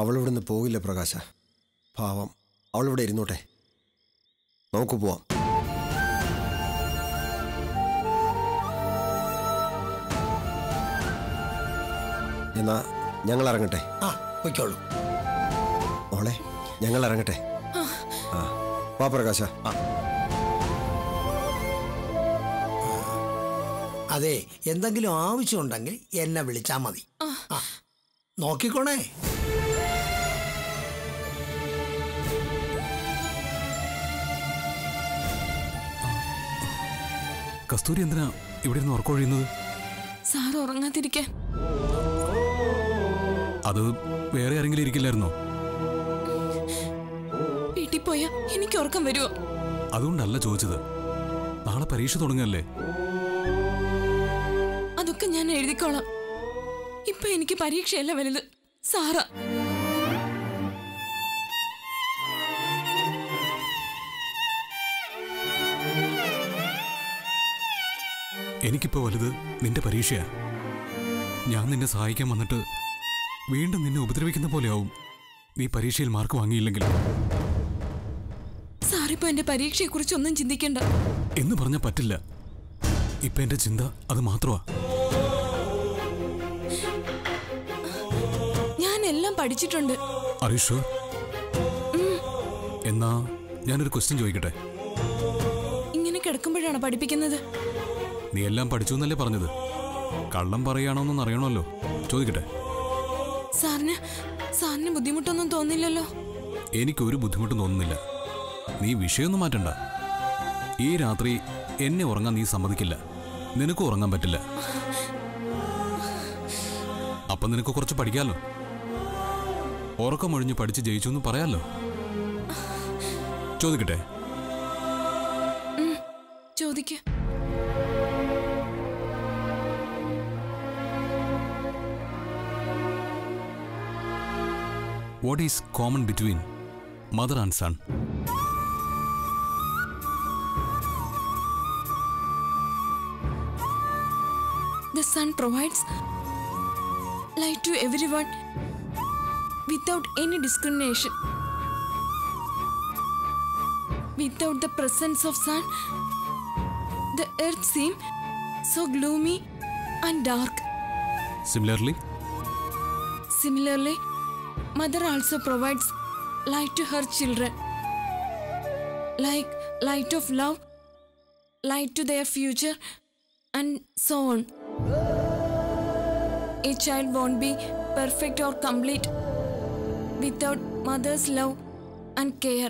അവളിവിടുന്ന് പോകില്ല പ്രകാശ പാവം അവളിവിടെ ഇരുന്നോട്ടെ നമുക്ക് പോവാം എന്നാ ഞങ്ങൾ ഇറങ്ങട്ടെ ആ പൊയ്ക്കോളൂ മോളെ ഞങ്ങൾ ഇറങ്ങട്ടെ ആ വാ പ്രകാശ അതെ എന്തെങ്കിലും ആവശ്യമുണ്ടെങ്കിൽ എന്നെ വിളിച്ചാൽ മതി ആ നോക്കിക്കോണേ കസ്തൂരി എന്തിനാ ഇവിടെ നിന്ന് ഉറക്കൊഴിയുന്നത് സാർ ഉറങ്ങാതിരിക്കാൻ അത് വേറെ ആരെങ്കിലും ഇരിക്കില്ലായിരുന്നോ വീട്ടിൽ പോയാ എനിക്ക് ഉറക്കം വരുമോ അതുകൊണ്ടല്ല ചോദിച്ചത് നാളെ പരീക്ഷ തുടങ്ങല്ലേ അതൊക്കെ ഞാൻ എഴുതിക്കോളാം ഇപ്പൊ എനിക്ക് പരീക്ഷയല്ല വലുത് സാറാ എനിക്കിപ്പോ വലുത് നിന്റെ പരീക്ഷയാ ഞാൻ നിന്നെ സഹായിക്കാൻ വന്നിട്ട് വീണ്ടും നിന്നെ ഉപദ്രവിക്കുന്ന പോലെയാവും നീ പരീക്ഷയിൽ മാർക്ക് വാങ്ങിയില്ലെങ്കിൽ സാറിപ്പോ എന്റെ പരീക്ഷയെ കുറിച്ച് ഒന്നും ചിന്തിക്കണ്ട എന്ന് പറഞ്ഞാൽ പറ്റില്ല ഇപ്പൊ എന്റെ ചിന്ത അത് മാത്രമാ ഞാൻ എല്ലാം പഠിച്ചിട്ടുണ്ട് അറിഷു എന്നാ ഞാനൊരു ക്വസ്റ്റ്യൻ ചോദിക്കട്ടെ ഇങ്ങനെ കിടക്കുമ്പോഴാണ് പഠിപ്പിക്കുന്നത് നീ എല്ലാം പഠിച്ചു എന്നല്ലേ പറഞ്ഞത് കള്ളം പറയാണോന്നൊന്ന് അറിയണമല്ലോ ചോദിക്കട്ടെ സാറിന് സാറിന് ബുദ്ധിമുട്ടൊന്നും തോന്നില്ലല്ലോ എനിക്കൊരു ബുദ്ധിമുട്ടും തോന്നുന്നില്ല നീ വിഷയമൊന്നും മാറ്റണ്ട ഈ രാത്രി എന്നെ ഉറങ്ങാൻ നീ സമ്മതിക്കില്ല നിനക്ക് ഉറങ്ങാൻ പറ്റില്ല അപ്പൊ നിനക്ക് കുറച്ച് പഠിക്കാലോ ഉറക്കമൊഴിഞ്ഞ് പഠിച്ച് ജയിച്ചു എന്ന് പറയാലോ ചോദിക്കട്ടെ ചോദിക്ക what is common between mother and son The sun provides light to everyone without any discrimination. Without the presence of sun, the earth seems so gloomy and dark. Similarly Similarly, mother also provides light to her children, like light of love, light to their future, and so on. A child won't be perfect or complete without mother's love and care.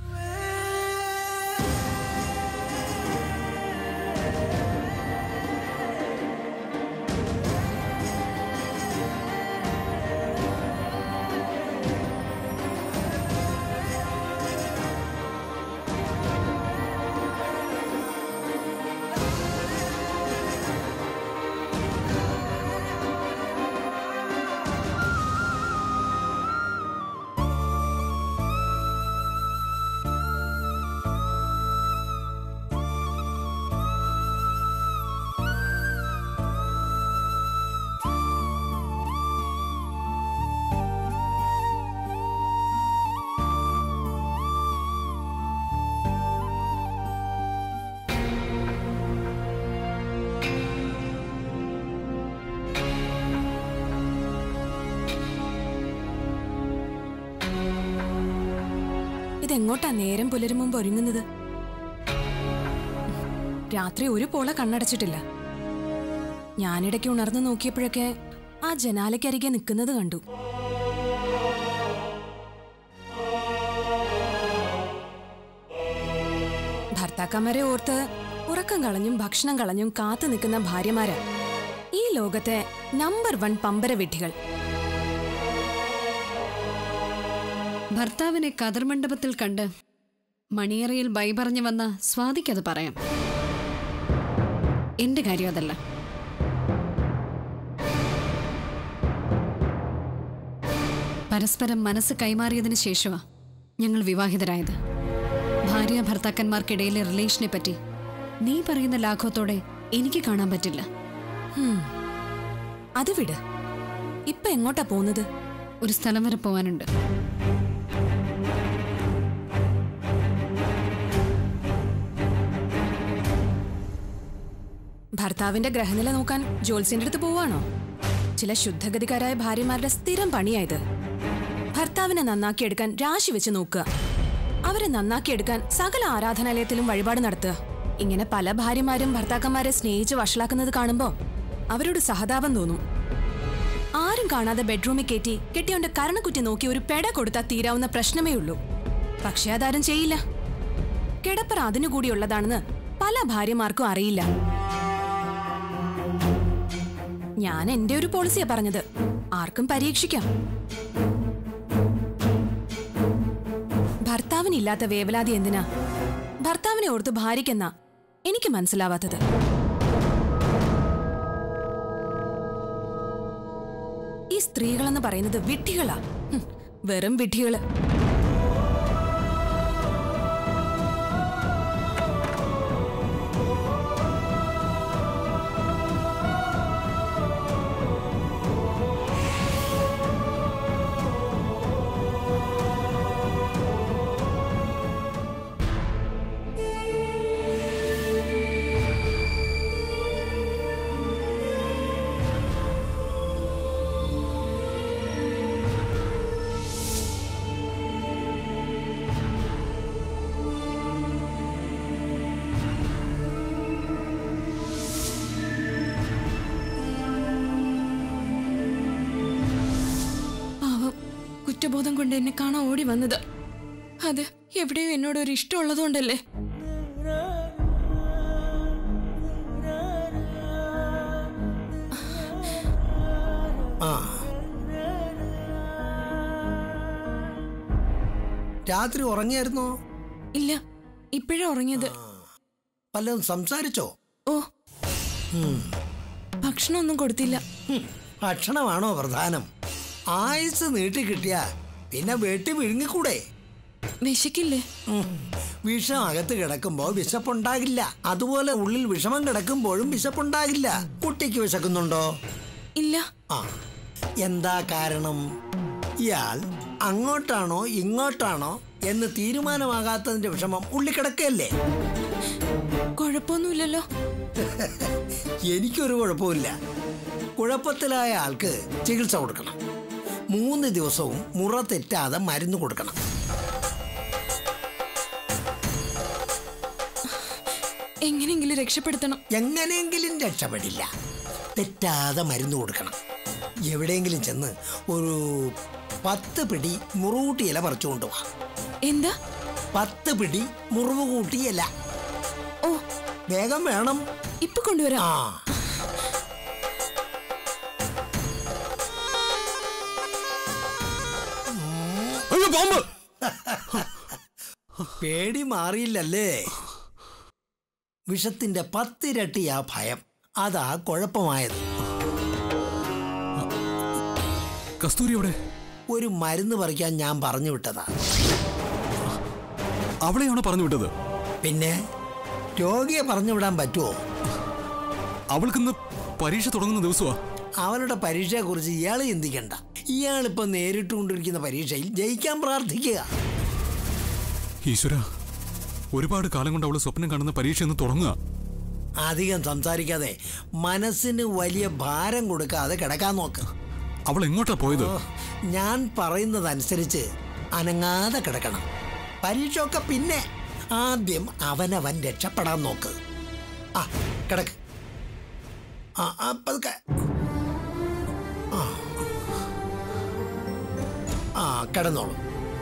ഇതെങ്ങോട്ടാ നേരം പുലരും മുമ്പ് ഒരുങ്ങുന്നത് രാത്രി ഒരു പോള കണ്ണടച്ചിട്ടില്ല ഞാനിടയ്ക്ക് ഉണർന്നു നോക്കിയപ്പോഴൊക്കെ ആ ജനാലയ്ക്കരികെ നിൽക്കുന്നത് കണ്ടു ഭർത്താക്കന്മാരെ ഓർത്ത് ഉറക്കം കളഞ്ഞും ഭക്ഷണം കളഞ്ഞും കാത്തു നിൽക്കുന്ന ഭാര്യമാരാ ഈ ലോകത്തെ നമ്പർ വൺ പമ്പര വിഡ്ഢികൾ ഭർത്താവിനെ കതിർമണ്ഡപത്തിൽ കണ്ട് മണിയറയിൽ ബൈ പറഞ്ഞു വന്ന സ്വാതിക്കത് പറയാം എന്റെ കാര്യം അതല്ല പരസ്പരം മനസ്സ് കൈമാറിയതിനു ശേഷമാ ഞങ്ങൾ വിവാഹിതരായത് ഭാര്യ ഭർത്താക്കന്മാർക്കിടയിലെ റിലേഷനെ പറ്റി നീ പറയുന്ന ലാഘവത്തോടെ എനിക്ക് കാണാൻ പറ്റില്ല അത് വിട് ഇപ്പൊ എങ്ങോട്ടാ പോകുന്നത് ഒരു സ്ഥലം വരെ പോവാനുണ്ട് ഭർത്താവിന്റെ ഗ്രഹനില നോക്കാൻ ജോത്സ്യന്റെ അടുത്ത് പോവാണോ ചില ശുദ്ധഗതിക്കാരായ ഭാര്യമാരുടെ സ്ഥിരം പണിയായത് ഭർത്താവിനെ നന്നാക്കിയെടുക്കാൻ രാശി വെച്ച് നോക്കുക അവരെ നന്നാക്കിയെടുക്കാൻ സകല ആരാധനാലയത്തിലും വഴിപാട് നടത്തുക ഇങ്ങനെ പല ഭാര്യമാരും ഭർത്താക്കന്മാരെ സ്നേഹിച്ച് വഷളാക്കുന്നത് കാണുമ്പോ അവരോട് സഹതാപം തോന്നും ആരും കാണാതെ ബെഡ്റൂമിൽ കയറ്റി കെട്ടിയോന്റെ കരണക്കുറ്റി നോക്കി ഒരു പെട കൊടുത്താൽ തീരാവുന്ന പ്രശ്നമേ ഉള്ളൂ പക്ഷെ അതാരും ചെയ്യില്ല കിടപ്പറ അതിനുകൂടിയുള്ളതാണെന്ന് പല ഭാര്യമാർക്കും അറിയില്ല ഞാൻ എന്റെ ഒരു പോളിസിയാ പറഞ്ഞത് ആർക്കും പരീക്ഷിക്കാം ഭർത്താവിനില്ലാത്ത വേവലാതി എന്തിനാ ഭർത്താവിനെ ഓർത്ത് ഭാര്യയ്ക്കെന്നാ എനിക്ക് മനസ്സിലാവാത്തത് ഈ സ്ത്രീകളെന്ന് പറയുന്നത് വിഡ്ഢികളാ ഹും, വെറും വിഡ്ഢികള് പാവം കുറ്റബോധം കൊണ്ട് എന്നെ കാണാൻ ഓടി വന്നത് അത് എവിടെയോ എന്നോട് ഒരു ഇഷ്ടമുള്ളതുകൊണ്ടല്ലേ ആ രാത്രി ഉറങ്ങിയായിരുന്നോ ഇല്ല ഇപ്പോഴാ ഉറങ്ങിയത് വല്ലതും സംസാരിച്ചോ ഓ ഭക്ഷണമൊന്നും കൊടുത്തില്ല ഹും, ഭക്ഷണമാണോ പ്രധാനം ആയുസ് നീട്ടി കിട്ടിയ പിന്നെ വെട്ടി വിഴുങ്ങിക്കൂടെ വിശക്കില്ലേ ഉം. വിഷം അകത്ത് കിടക്കുമ്പോ വിശപ്പുണ്ടാകില്ല അതുപോലെ ഉള്ളിൽ വിഷമം കിടക്കുമ്പോഴും വിശപ്പുണ്ടാകില്ല കുട്ടിക്ക് വിശക്കുന്നുണ്ടോ ഇല്ല ആ എന്താ കാരണം ഇയാൾ അങ്ങോട്ടാണോ ഇങ്ങോട്ടാണോ എന്ന് തീരുമാനമാകാത്തതിന്റെ വിഷമം ഉള്ളിൽ കിടക്കല്ലേ കുഴപ്പമൊന്നുമില്ലല്ലോ എനിക്കൊരു കുഴപ്പമില്ല കുഴപ്പത്തിലായ ആൾക്ക് ചികിത്സ കൊടുക്കണം മൂന്ന് ദിവസവും മുറ തെറ്റാതെ മരുന്ന് കൊടുക്കണം എങ്ങനെയെങ്കിലും രക്ഷപ്പെടുത്തണം എങ്ങനെയെങ്കിലും രക്ഷപ്പെടില്ല തെറ്റാതെ മരുന്ന് കൊടുക്കണം എവിടെയെങ്കിലും ചെന്ന് ഒരു പത്ത് പിടി മുറുകൂട്ടി ഇല പറിച്ചു കൊണ്ടുപോവാ എന്താ പത്ത് പിടി മുറിവ് കൂട്ടി ഇല ഓ വേഗം വേണം ഇപ്പൊ കൊണ്ടുവരാം ആ അയ്യോ പാമ്പ് പേടി മാറിയില്ലല്ലേ വിഷത്തിന്റെ പത്തിരട്ടിയാ ഭയം അതാ കുഴപ്പമായത് കസ്തൂരി അവിടെ ഒരു മരുന്ന് പറിക്കാൻ ഞാൻ പറഞ്ഞു വിട്ടതാ അവളെയാണോ പറഞ്ഞു വിട്ടത് പിന്നെ രോഗിയെ പറഞ്ഞു വിടാൻ പറ്റുമോ അവൾക്കിന്ന് പരീക്ഷ തുടങ്ങുന്ന ദിവസമാ അവളുടെ പരീക്ഷയെക്കുറിച്ച് ഇയാൾ ചിന്തിക്കണ്ട ഇയാളിപ്പോ നേരിട്ടുകൊണ്ടിരിക്കുന്ന പരീക്ഷയിൽ ജയിക്കാൻ പ്രാർത്ഥിക്കുക ഈശ്വര ഒരുപാട് കാലം കൊണ്ട് അവള് സ്വപ്നം കാണുന്ന പരീക്ഷ എന്ന് തുടങ്ങുക അധികം സംസാരിക്കാതെ മനസ്സിന് വലിയ ഭാരം കൊടുക്കാതെ കിടക്കാൻ നോക്ക് അവൾ എങ്ങോട്ടാ പോയത് ഓ, ഞാൻ പറയുന്നതനുസരിച്ച് അനങ്ങാതെ കിടക്കണം പരീക്ഷയൊക്കെ പിന്നെ ആദ്യം അവനവൻ രക്ഷപ്പെടാൻ നോക്ക് ആ കിടക്ക് ആ ആ പതുക്കെ ആ ആ കിടന്നോളൂ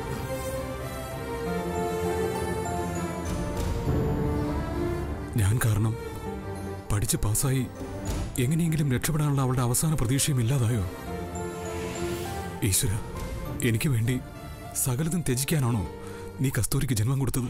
ഞാൻ കാരണം പഠിച്ച് പാസ്സായി എങ്ങനെയെങ്കിലും രക്ഷപ്പെടാനുള്ള അവളുടെ അവസാന പ്രതീക്ഷയും ഇല്ലാതായോ ഈശ്വര എനിക്ക് വേണ്ടി സകലതും ത്യജിക്കാനാണോ നീ കസ്തൂരിക്ക് ജന്മം കൊടുത്തത്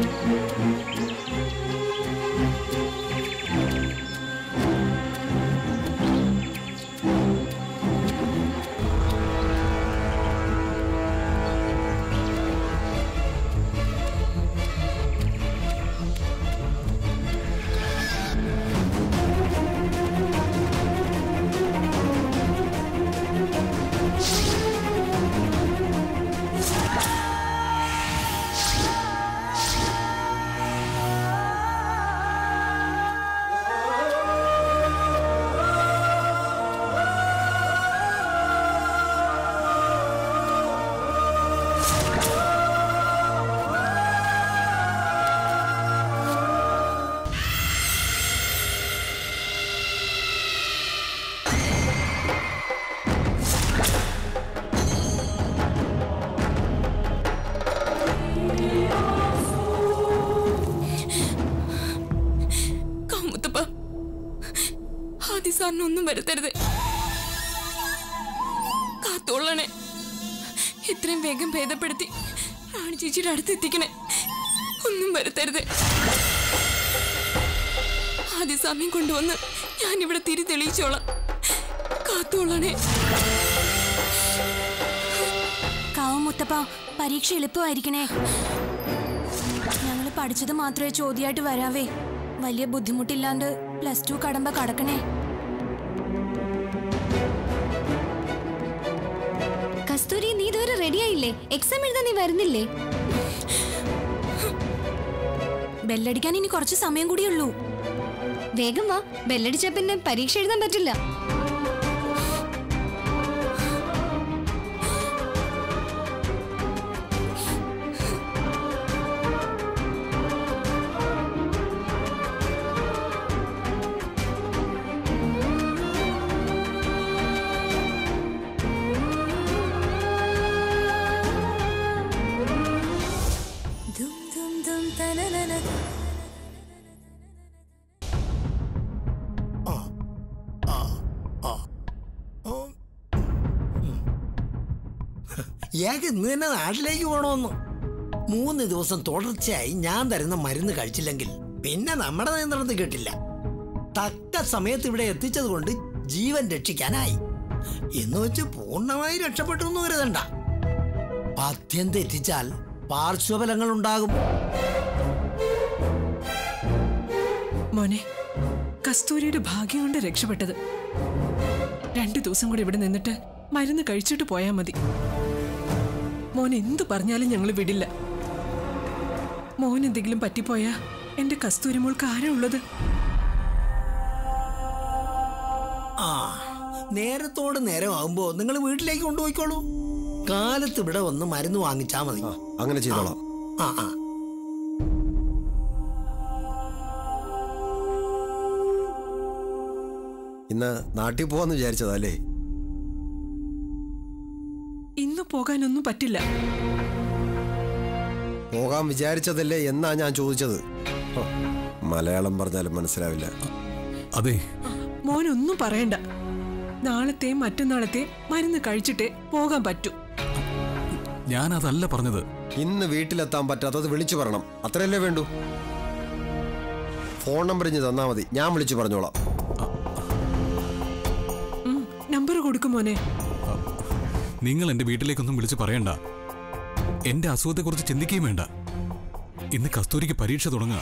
കാമുത്തപ്പ ആദി സാറിനൊന്നും വരുത്തരുത് കാത്തോളണേ എത്രയും വേഗം ഭേദപ്പെടുത്തി റാണി ചേച്ചിയുടെ അടുത്ത് എത്തിക്കണേ ഒന്നും വരുത്തരുത് ആദ്യ സമയം കൊണ്ടുവന്ന് ഞാനിവിടെ തിരി തെളിയിച്ചോളാം കാത്തോളണേ കാവ് മുത്തപ്പ പരീക്ഷ എളുപ്പമായിരിക്കണേ ഞങ്ങൾ പഠിച്ചത് മാത്രമേ ചോദ്യമായിട്ട് വരാവേ വലിയ ബുദ്ധിമുട്ടില്ലാണ്ട് പ്ലസ് ടു കടമ്പ കടക്കണേ കസ്തൂരി നീ ഇതുവരെ റെഡിയായില്ലേ എക്സാം എഴുതാൻ നീ വരുന്നില്ലേ ബെല്ലടിക്കാൻ ഇനി കുറച്ച് സമയം കൂടിയുള്ളൂ വേഗം വാ ബെല്ലടിച്ച പിന്നെ പരീക്ഷ എഴുതാൻ പറ്റില്ല ഇയാൾക്ക് ഇന്ന് തന്നെ നാട്ടിലേക്ക് പോകണമെന്ന് മൂന്ന് ദിവസം തുടർച്ചയായി ഞാൻ തരുന്ന മരുന്ന് കഴിച്ചില്ലെങ്കിൽ പിന്നെ നമ്മുടെ നിയന്ത്രണത്തിൽ കിട്ടില്ല തക്ക സമയത്ത് ഇവിടെ എത്തിച്ചത് കൊണ്ട് ജീവൻ രക്ഷിക്കാനായി എന്ന് വെച്ച് പൂർണ്ണമായി രക്ഷപ്പെട്ടു എന്ന് കരുതണ്ട പഥ്യം തെറ്റിച്ചാൽ പാർശ്വഫലങ്ങൾ ഉണ്ടാകും മോനെ കസ്തൂരിയുടെ ഭാഗ്യം കൊണ്ട് രക്ഷപ്പെട്ടത് രണ്ടു ദിവസം കൂടി ഇവിടെ നിന്നിട്ട് മരുന്ന് കഴിച്ചിട്ട് പോയാ മതി മോൻ എന്തു പറഞ്ഞാലും ഞങ്ങൾ വിടില്ല മോൻ എന്തെങ്കിലും പറ്റിപ്പോയാ എന്റെ കസ്തൂരി മോൾക്ക് ആരാ ഉള്ളത് ആ നേരത്തോട് നേരമാകുമ്പോ നിങ്ങൾ വീട്ടിലേക്ക് കൊണ്ടുപോയിക്കോളൂ കാലത്ത് ഇവിടെ വന്ന് മരുന്ന് വാങ്ങിച്ചാ മതി ആ അങ്ങനെ ചെയ്തോളാം ആ ആ ഇന്ന് നാട്ടിൽ പോവാന്ന് വിചാരിച്ചതാ അല്ലേ ഇന്ന് പോകാനൊന്നും പറ്റില്ല പോകാൻ വിചാരിച്ചതല്ലേ എന്നാ ഞാൻ ചോദിച്ചത് ഹോ, മലയാളം പറഞ്ഞാലും മനസ്സിലാവില്ല അതെ മോനൊന്നും പറയണ്ട നാളത്തെയും മറ്റന്നാളത്തെയും മരുന്ന് കഴിച്ചിട്ടേ പോകാൻ പറ്റൂ ഞാനതല്ല പറഞ്ഞത് ഇന്ന് വീട്ടിലെത്താൻ പറ്റാത്തത് വിളിച്ചു പറയണം അത്രയല്ലേ വേണ്ടൂ ഫോൺ നമ്പർ ഇഞ്ഞ് തന്നാ മതി ഞാൻ വിളിച്ചു പറഞ്ഞോളാം ഉം, നമ്പർ കൊടുക്കും മോനെ നിങ്ങൾ എന്റെ വീട്ടിലേക്കൊന്നും വിളിച്ച് പറയണ്ട എന്റെ അസുഖത്തെക്കുറിച്ച് ചിന്തിക്കുകയും വേണ്ട ഇന്ന് കസ്തൂരിക്ക് പരീക്ഷ തുടങ്ങുക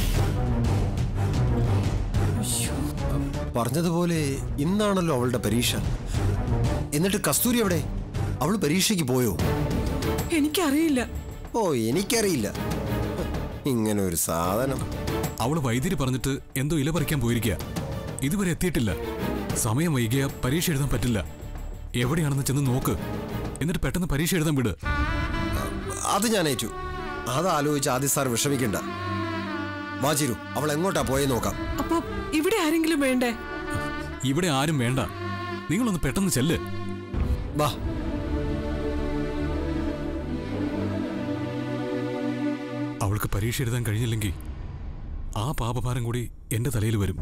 പറഞ്ഞതുപോലെ ഇന്നാണല്ലോ അവളുടെ പരീക്ഷ എന്നിട്ട് കസ്തൂരി എവിടെ അവൾ പരീക്ഷയ്ക്ക് പോയോ എനിക്കറിയില്ല ഓ എനിക്കറിയില്ല ഇങ്ങനെ ഒരു സാധനം അവള് വൈദ്യുതി പറഞ്ഞിട്ട് എന്തോ ഇല പറിക്കാൻ പോയിരിക്കുക ഇതുവരെ എത്തിയിട്ടില്ല സമയം വൈകിയ പരീക്ഷ എഴുതാൻ പറ്റില്ല എവിടെയാണെന്ന് ചെന്ന് നോക്ക് എന്നിട്ട് പെട്ടെന്ന് പരീക്ഷ എഴുതാൻ വിട് അത് ഞാൻ ഏറ്റു അത് ആലോചിച്ച് ആദ്യ സാർ വിഷമിക്കണ്ട വാചിരു അവൾ എങ്ങോട്ടാ പോയെ നോക്കാം അപ്പൊ ഇവിടെ ആരെങ്കിലും വേണ്ടേ ഇവിടെ ആരും വേണ്ട നിങ്ങളൊന്ന് പെട്ടെന്ന് ചെല്ല് വാ അവൾക്ക് പരീക്ഷ എഴുതാൻ കഴിഞ്ഞില്ലെങ്കിൽ ആ പാപഭാരം കൂടി എന്റെ തലയിൽ വരും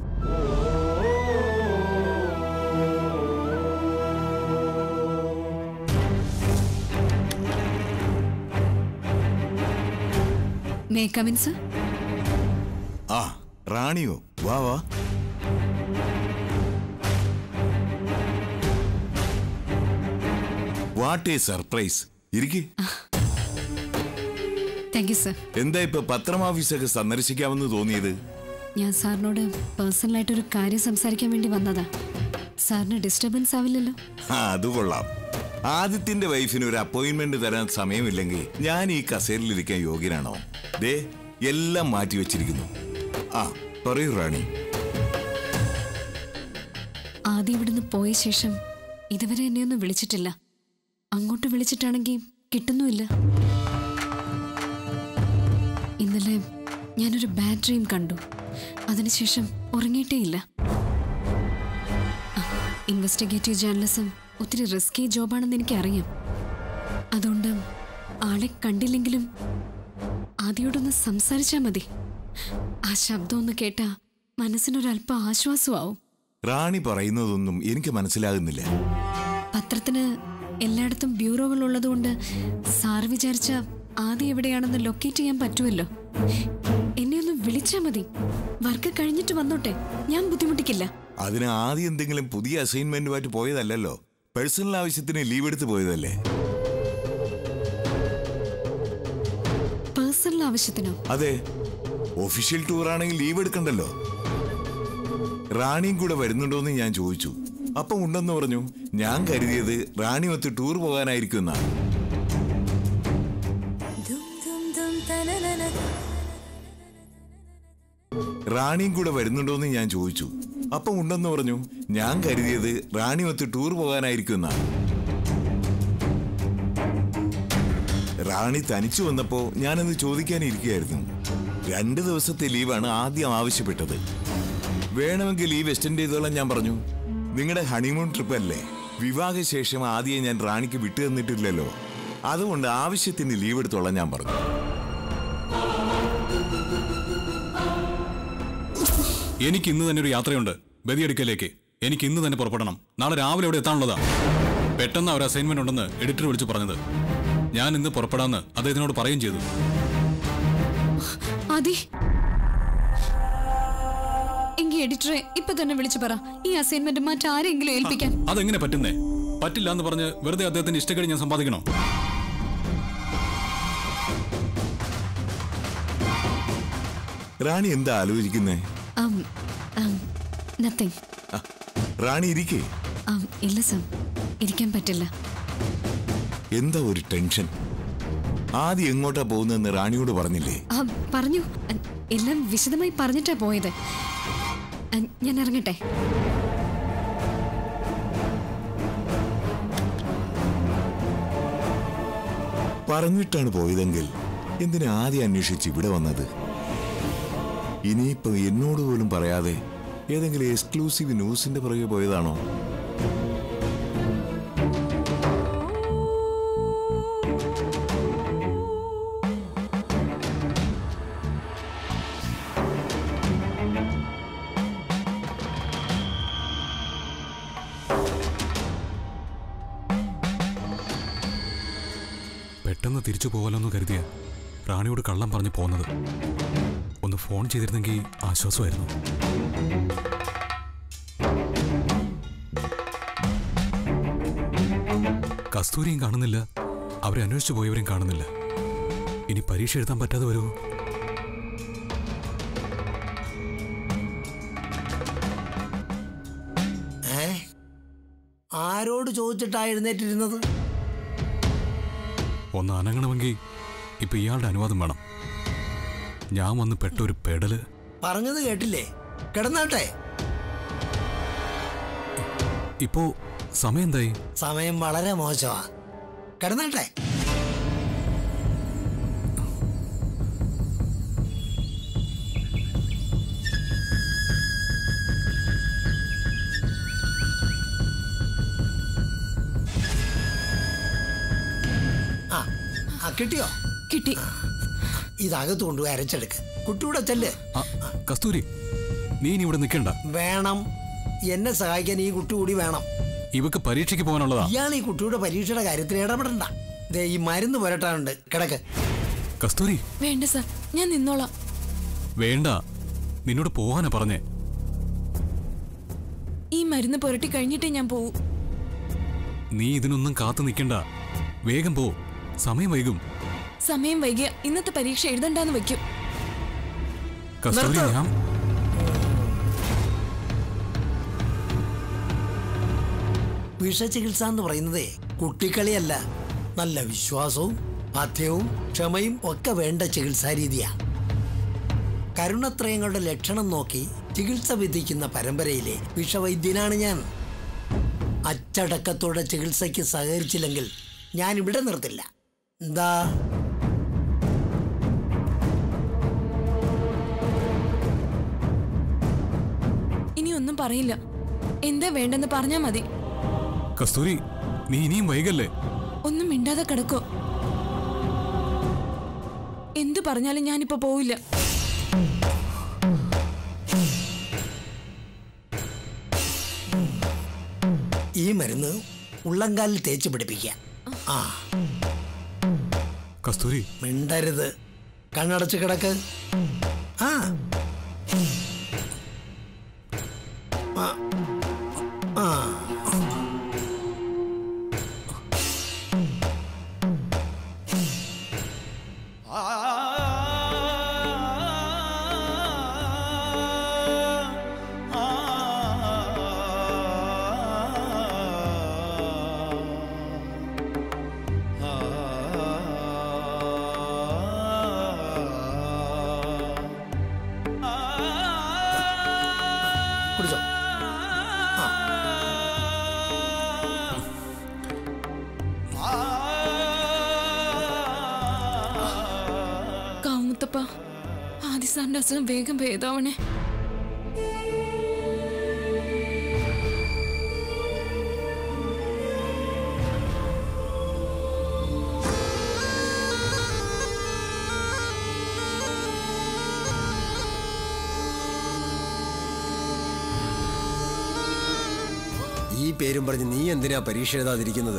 മേ മേ കമിൻ സർ ആ റാണിയോ വാ വാ വാട്ട് ഏ സർപ്രൈസ് ഇരിക്കെ താങ്ക് യു സർ എന്താ ഇപ്പൊ പത്രം ഓഫീസൊക്കെ സന്ദർശിക്കാമെന്ന് തോന്നിയത് ഞാൻ സാറിനോട് പേഴ്സണലായിട്ടൊരു കാര്യം സംസാരിക്കാൻ വേണ്ടി വന്നതാ സാറിന് ഡിസ്റ്റർബൻസ് ആവില്ലല്ലോ ആ അത് കൊള്ളാം ആദിത്യന്റെ വൈഫിന് ഒരു അപ്പോയിന്റ്മെന്റ് തരാൻ സമയമില്ലെങ്കിൽ ഞാൻ ഈ കസേരയിലിരിക്കാൻ യോഗ്യനാണോ ദേ എല്ലാം മാറ്റി വെച്ചിരിക്കുന്നു ആ പറയൂ റാണി ആദ്യം ഇവിടുന്ന് പോയ ശേഷം ഇതുവരെ എന്നെ ഒന്നും വിളിച്ചിട്ടില്ല അങ്ങോട്ട് വിളിച്ചിട്ടാണെങ്കിൽ കിട്ടുന്നുമില്ല ഇന്നലെ ഞാനൊരു ബാഡ് ഡ്രീം കണ്ടു അതിനുശേഷം ഉറങ്ങിയിട്ടേയില്ല ഇൻവെസ്റ്റിഗേറ്റീവ് ജേർണലിസം ഒത്തിരി റിസ്കി ജോബാണെന്ന് എനിക്കറിയാം അതുകൊണ്ട് ആളെ കണ്ടില്ലെങ്കിലും ആദ്യോടൊന്ന് സംസാരിച്ചാൽ മതി ആ ശബ്ദം ഒന്ന് കേട്ടാ മനസ്സിനൊരല്പം ആശ്വാസമാവും റാണി പറയുന്നതൊന്നും എനിക്ക് മനസ്സിലാകുന്നില്ല പത്രത്തിന് എല്ലായിടത്തും ബ്യൂറോകൾ ഉള്ളതുകൊണ്ട് സാർ വിചാരിച്ച ആദ്യം എവിടെയാണെന്ന് ലൊക്കേറ്റ് ചെയ്യാൻ പറ്റുമല്ലോ എന്നെ ഒന്ന് വിളിച്ചാ മതി വർക്ക് കഴിഞ്ഞിട്ട് വന്നോട്ടെ ഞാൻ ബുദ്ധിമുട്ടിക്കില്ല അതിന് ആദ്യം എന്തെങ്കിലും പുതിയ അസൈൻമെന്റുമായിട്ട് പോയതല്ലല്ലോ പേഴ്സണൽ ആവശ്യത്തിന് ലീവ് എടുത്ത് പോയതല്ലേ പേഴ്സണൽ ആവശ്യത്തിനോ അതെ ഒഫീഷ്യൽ ടൂർ ആണെങ്കിൽ ലീവ് എടുക്കണ്ടല്ലോ റാണിയും കൂടെ വരുന്നുണ്ടോന്ന് ഞാൻ ചോദിച്ചു അപ്പം ഉണ്ടെന്ന് പറഞ്ഞു ഞാൻ കരുതിയത് റാണി ഒത്ത് ടൂർ പോകാനായിരിക്കും എന്നാ റാണിയും കൂടെ വരുന്നുണ്ടോന്ന് ഞാൻ ചോദിച്ചു അപ്പം ഉണ്ടെന്ന് പറഞ്ഞു ഞാൻ കരുതിയത് റാണി ഒത്ത് ടൂർ പോകാനായിരിക്കും എന്നാ റാണി തനിച്ചു വന്നപ്പോ ഞാനത് ചോദിക്കാനിരിക്കുകയായിരുന്നു രണ്ട് ദിവസത്തെ ലീവാണ് ആദ്യം ആവശ്യപ്പെട്ടത് വേണമെങ്കിൽ ലീവ് എക്സ്റ്റെൻഡ് ചെയ്തോളാം ഞാൻ പറഞ്ഞു നിങ്ങളുടെ ഹണിമൂൺ ട്രിപ്പ് അല്ലേ വിവാഹശേഷം ആദ്യം ഞാൻ റാണിക്ക് വിട്ടു തന്നിട്ടില്ലല്ലോ അതുകൊണ്ട് ആവശ്യത്തിന് ലീവ് എടുത്തോളാം ഞാൻ പറഞ്ഞു എനിക്ക് ഇന്ന് തന്നെ ഒരു യാത്രയുണ്ട് ബദിയടുക്കലേക്ക് എനിക്ക് ഇന്ന് തന്നെ പുറപ്പെടണം നാളെ രാവിലെ അവിടെ എത്താനുള്ളതാ പെട്ടെന്ന് ഒരു അസൈൻമെന്റ് ഉണ്ടെന്ന് എഡിറ്റർ വിളിച്ചു പറഞ്ഞത് ഞാൻ ഇന്ന് പുറപ്പെടാന്ന് അദ്ദേഹത്തിനോട് പറയുകയും ചെയ്തു അതി എങ്കിൽ എഡിറ്ററെ ഇപ്പൊ തന്നെ വിളിച്ചു പറ ഈ അസൈൻമെന്റ് മറ്റാരെങ്കിലും ഏൽപ്പിക്കാൻ അതെങ്ങനെ പറ്റുന്നേ പറ്റില്ല എന്ന് പറഞ്ഞ് വെറുതെ അദ്ദേഹത്തിന്റെ ഇഷ്ടക്കേട് ഞാൻ സമ്പാദിക്കണോ റാണി എന്താ ആലോചിക്കുന്നേ നത്തിങ് ആ, റാണി ഇരിക്കേ ഇല്ല സം ഇരിക്കാൻ പറ്റില്ല എന്താ ഒരു ടെൻഷൻ ആദ്യം എങ്ങോട്ടാ പോകുന്നതെന്ന് റാണിയോട് പറഞ്ഞില്ലേ ആ, പറഞ്ഞു അ, എല്ലാം വിശദമായി പറഞ്ഞിട്ടാ പോയത് അ, ഞാൻ ഇറങ്ങട്ടെ പറഞ്ഞിട്ടാണ് പോയതെങ്കിൽ എന്തിനാ ആദ്യം അന്വേഷിച്ച് ഇവിടെ വന്നത് ഇനിയിപ്പോ എന്നോട് പോലും പറയാതെ ഏതെങ്കിലും എക്സ്ക്ലൂസീവ് ന്യൂസിന്റെ പുറകെ പോയതാണോ പെട്ടെന്ന് തിരിച്ചു പോകാലോന്ന് കരുതിയ റാണിയോട് കള്ളം പറഞ്ഞു പോകുന്നത് ഒന്ന് ഫോൺ ചെയ്തിരുന്നെങ്കിൽ ആശ്വാസമായിരുന്നു കസ്തൂരിയും കാണുന്നില്ല അവരെ അന്വേഷിച്ചു പോയവരെയും കാണുന്നില്ല ഇനി പരീക്ഷ എഴുതാൻ പറ്റാതെ വരുമോ ഏ ആരോട് ചോദിച്ചിട്ടാ എഴുന്നേറ്റിരുന്നത് ഒന്ന് അനങ്ങണമെങ്കിൽ ഇപ്പൊ ഇയാളുടെ അനുവാദം വേണം ഞാൻ വന്ന് പെട്ട ഒരു പെടല് പറഞ്ഞത് കേട്ടില്ലേ കിടന്നാട്ടെ ഇപ്പോ സമയം എന്തായി സമയം വളരെ മോശമാ കിടന്നാട്ടെ ആ ആ കിട്ടിയോ കിട്ടി ഇതകത്ത് കൊണ്ടുപോയി അരച്ചെടുക്ക് കുട്ടിയുടെ ചെല്ല് ആ, കസ്തൂരി നീ ഇനി ഇവിടെ നിൽക്കണ്ട വേണം എന്നെ സഹായിക്കാൻ ഈ കുട്ടി കൂടി വേണം ഇവക്ക് പരീക്ഷയ്ക്ക് പോകാനുള്ളതാ ഇയാൾ ഈ കുട്ടിയുടെ പരീക്ഷയുടെ കാര്യത്തിൽ ഇടപെടണ്ട ദേ ഈ മരുന്ന് പുരട്ടാനുണ്ട് കിടക്ക് കസ്തൂരി വേണ്ട സാർ ഞാൻ നിന്നോളാം വേണ്ട നിന്നോട് പോവാനാ പറഞ്ഞേ ഈ മരുന്ന് പുരട്ടി കഴിഞ്ഞിട്ടേ ഞാൻ പോവൂ നീ ഇതിനൊന്നും കാത്തു നിൽക്കണ്ട വേഗം പോ സമയം വൈകും സമയം വൈകിയ ഇന്നത്തെ പരീക്ഷ എഴുതണ്ടാന്ന് വെക്കും കസ്തൂരി നിർത്ത്. ഞാൻ വിഷചികിത്സ എന്ന് പറയുന്നതേ കുട്ടിക്കളിയല്ല നല്ല വിശ്വാസവും പഥ്യവും ക്ഷമയും ഒക്കെ വേണ്ട ചികിത്സാ രീതിയാ കരുണത്രയങ്ങളുടെ ലക്ഷണം നോക്കി ചികിത്സ വിധിക്കുന്ന പരമ്പരയിലെ വിഷവൈദ്യനാണ് ഞാൻ അച്ചടക്കത്തോടെ ചികിത്സയ്ക്ക് സഹകരിച്ചില്ലെങ്കിൽ ഞാൻ ഇവിടെ നിർത്തില്ല എന്താ ഇനി ഒന്നും പറയില്ല എന്താ വേണ്ടെന്ന് പറഞ്ഞാ മതി കസ്തൂരി നീ ഇനിയും വൈകല്ലേ ഒന്നും മിണ്ടാതെ കിടക്കോ എന്തു പറഞ്ഞാലും ഞാനിപ്പോ പോവില്ല ഈ മരുന്ന് ഉള്ളങ്കാലിൽ തേച്ച് പിടിപ്പിക്കുക ആ കസ്തൂരി മിണ്ടരുത് കണ്ണടച്ച് കിടക്ക് ആ ആ. ആ കുടിച്ചോ കാമുത്തപ്പ ആദി സാറിന്റെ അസുഖം വേഗം ഭേദാവണേ ഈ പേരും പറഞ്ഞ് നീ എന്തിനാ പരീക്ഷ എഴുതാതിരിക്കുന്നത്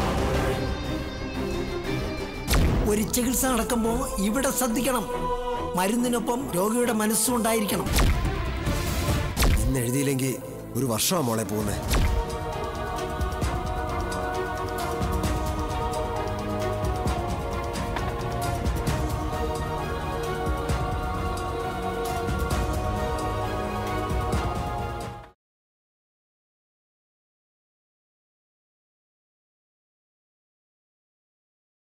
ഒരു ചികിത്സ നടക്കുമ്പോൾ ഇവിടെ ശ്രദ്ധിക്കണം മരുന്നിനൊപ്പം രോഗിയുടെ മനസ്സും ഉണ്ടായിരിക്കണം ഇന്ന് എഴുതിയില്ലെങ്കിൽ ഒരു വർഷമാ മോളെ പോകുന്നത്